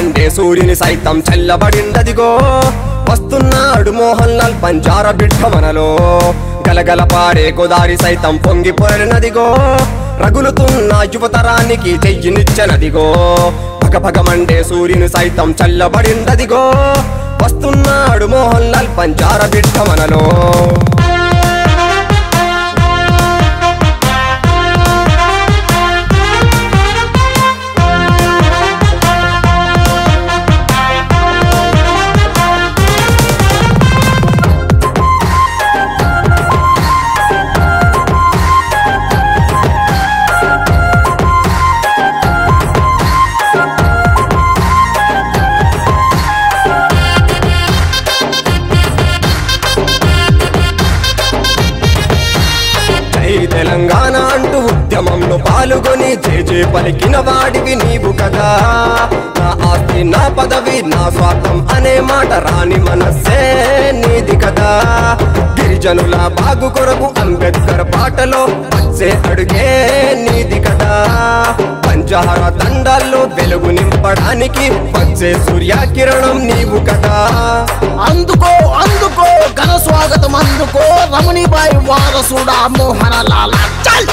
Monday సూర్యుని సైతం చల్లబడిందదిగో వస్తున్నాడు మోహన్ లాల్ పంజార బిడ్డ మనలో గలగల పారే గోదారి సైతం పొంగి పొరలినదిగో రగులుతున్న యువతరానికి చెయ్యినిచ్చనదిగో భగ భగ మండే సూర్యుని సైతం చల్లబడిందదిగో వస్తున్నాడు మోహన్ లాల్ పంజార బిడ్డ మనలో జై తెలంగాణ అంటూ ఉద్యమంలో పాల్గొని జే జే పలికిన వాడివి నీవు కదా నా ఆస్తి నా పదవి నా స్వార్థం అనే మాట రాని మనస్సే నీది కదా గిరిజనుల బాగు కొరకు అంబేద్కర్ పాటలో వచ్చే అడుగే నీది కదా పంచహార దండాల్లో వెలుగు నింపడానికి వచ్చే సూర్యకిరణం నీవు కదా అందుకో అందుకో ఘన స్వాగతం అందుకో రమణిబాయి వారసుడా మోహన లాల చల్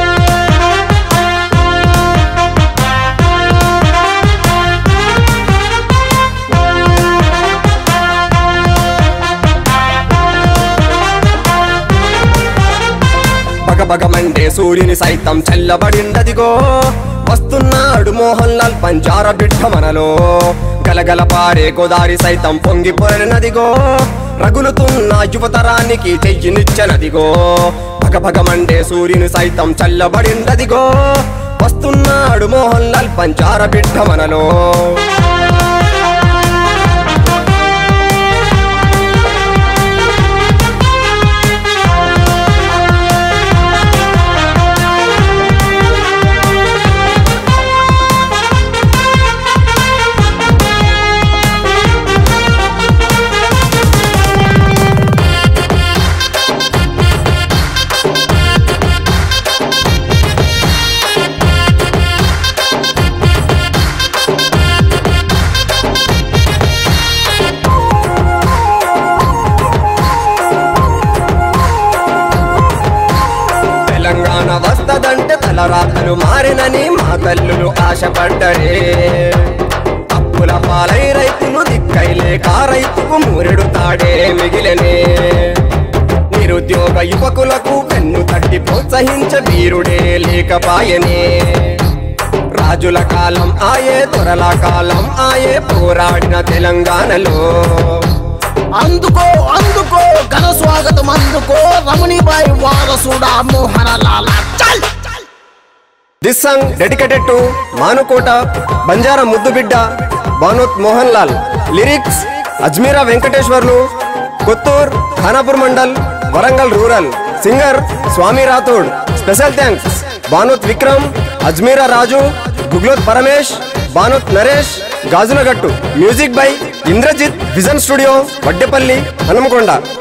బగ బగ మండే సూర్యుని సైతం చల్లబడిందదిగో వస్తున్నాడు మోహన్ లాల్ పంజార బిడ్డ మనలో గలగల పారే గోదారి సైతం పొంగి పొరలినదిగో రగులుతున్న యువతరానికి చెయ్యినిచ్చనదిగో భగ భగ మండే సూర్యుని సైతం చల్లబడిందదిగో వస్తున్నాడు మోహన్ లాల్ పంజార బిడ్డ మనలో తెలంగాణ వస్తదంటే తలరాతలు మారినని మా తల్లులు ఆశపడ్డరే అప్పుల పాలై రైతులు దిక్కై లేక రైతుకు మూరెడు తాడే మిగిలనే నిరుద్యోగ యువకులకు కన్ను తట్టి ప్రోత్సహించ వీరుడే లేకపాయనే రాజుల కాలం ఆయే దొరల కాలం ఆయే పోరాడిన తెలంగాణలో అందుకో అందుకో ఘన స్వాగతం అందుకో రమణిబాయి వారసుడా మోహన లాల చల్ this song dedicated to Manukota Banjara ముద్దుబిడ్డ Banoth Mohan Lal lyrics Ajmeera Venkateswarlu Kothur Khanapur mandal Warangal rural singer Swamy Rathod special thanks Banoth Vikram Ajmeera Raju Guguloth Paramesh Banoth Naresh Gajulagattu music by Indrajit vision studio Vaddepalli Hanumakonda